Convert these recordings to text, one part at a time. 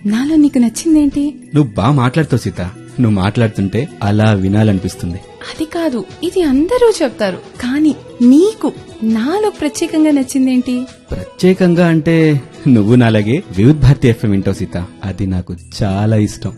నాలో నీకు నచ్చిందేంటి నువ్వు బాగా మాట్లాడుతావు సీత నువ్వు మాట్లాడుతుంటే అలా వినాలనిపిస్తుంది అది కాదు ఇది అందరూ చెప్తారు కానీ నీకు నాలో ప్రత్యేకంగా నచ్చిందేంటి ప్రత్యేకంగా అంటే నువ్వు నాలాగే వివిధ్ భారతి ఎఫ్ఎం వింటావు సీత అది నాకు చాలా ఇష్టం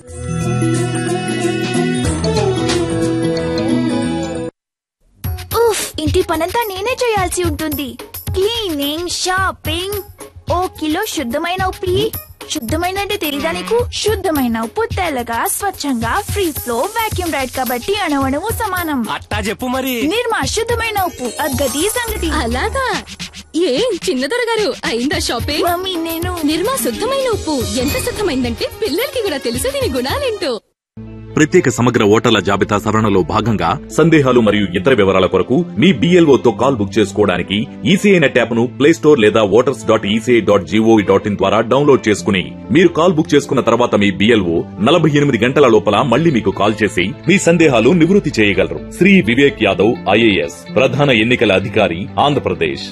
ఉఫ్ ఇంటి పనంతా నేనే చేయాల్సి ఉంటుంది క్లీనింగ్ షాపింగ్ ఓ కిలో శుద్ధమైన ఉప్పు ఇయ్యి. శుద్ధమైన అంటే తెలీదా నీకు శుద్ధమైన ఉప్పు తెల్లగా స్వచ్ఛంగా ఫ్రీజ్ లో వాక్యూమ్ రైడ్ కాబట్టి అణవణము సమానం అట్టా చెప్పు మరి నిర్మా శుద్ధమైన ఉప్పు అగ్గది సంగతి అలాగా ఏం చిన్నదొర గారు అయిందా షాపింగ్ మమ్మీ నేను నిర్మా శుద్ధమైన ఉప్పు ఎంత శుద్ధమైందంటే పిల్లలకి కూడా తెలుసు దీని గుణాలేంటో ప్రత్యేక సమగ్ర ఓటర్ల జాబితా సవరణలో భాగంగా సందేహాలు మరియు ఇతర వివరాల కొరకు మీ BLO తో కాల్ బుక్ చేసుకోవడానికి ఈసీఐ నెట్ యాప్ ను ప్లే స్టోర్ లేదా voters dot ECI dot G O V dot in ద్వారా డౌన్లోడ్ చేసుకుని మీరు కాల్ బుక్ చేసుకున్న తర్వాత మీ బిఎల్ఓ నలభై ఎనిమిది గంటల లోపల మళ్ళీ మీకు కాల్ చేసి మీ సందేహాలు నివృత్తి చేయగలరు శ్రీ వివేక్ యాదవ్ ఐఏఎస్ ప్రధాన ఎన్నికల అధికారి ఆంధ్రప్రదేశ్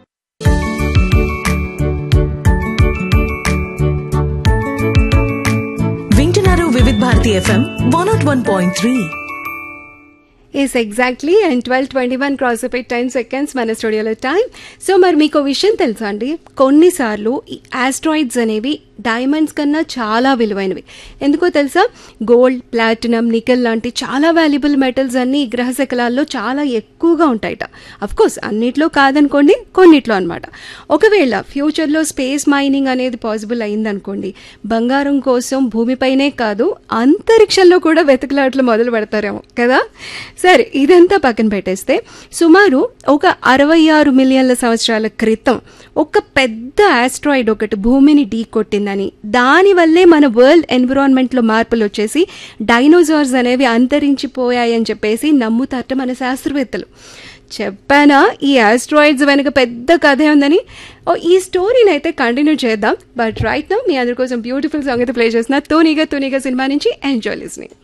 వింటున్నారు Vividh Bharati FM one not one point three yes exactly and twelve twenty one cross అయిపోయి టెన్ సెకండ్స్ మన స్టూడియోలో టైం సో మరి మీకు ఓ విషయం తెలుసా అండి కొన్నిసార్లు ఈ ఆస్ట్రాయిడ్స్ అనేవి డైమండ్స్ కన్నా చాలా విలువైనవి ఎందుకో తెలుసా గోల్డ్ ప్లాటినం నికెల్ లాంటి చాలా వాల్యుబుల్ మెటల్స్ అన్ని ఈ గ్రహ శకలాల్లో చాలా ఎక్కువగా ఉంటాయట అఫ్ కోర్స్ అన్నిట్లో కాదనుకోండి కొన్నిట్లో అనమాట ఒకవేళ ఫ్యూచర్లో స్పేస్ మైనింగ్ అనేది పాసిబుల్ అయిందనుకోండి బంగారం కోసం భూమిపైనే కాదు అంతరిక్షంలో కూడా వెతుకులాట్లు మొదలు పెడతారేమో కదా సరే ఇదంతా పక్కన పెట్టేస్తే సుమారు ఒక అరవై ఆరు మిలియన్ల సంవత్సరాల క్రితం ఒక పెద్ద ఆస్ట్రాయిడ్ ఒకటి భూమిని ఢీ కొట్టిందని దానివల్లే మన వరల్డ్ ఎన్విరాన్మెంట్లో మార్పులు వచ్చేసి డైనోసార్స్ అనేవి అంతరించిపోయాయని చెప్పేసి నమ్ముతారట మన శాస్త్రవేత్తలు చెప్పానా ఈ ఆస్ట్రాయిడ్స్ వెనుక పెద్ద కథే ఉందని ఓ ఈ స్టోరీని అయితే కంటిన్యూ చేద్దాం బట్ రైట్ నో మీ అందరి కోసం బ్యూటిఫుల్ సాంగ్ అయితే ప్లే చేస్తున్నా తూనిగా తూనిగా సినిమా నుంచి ఎంజాయ్ లిస్నింగ్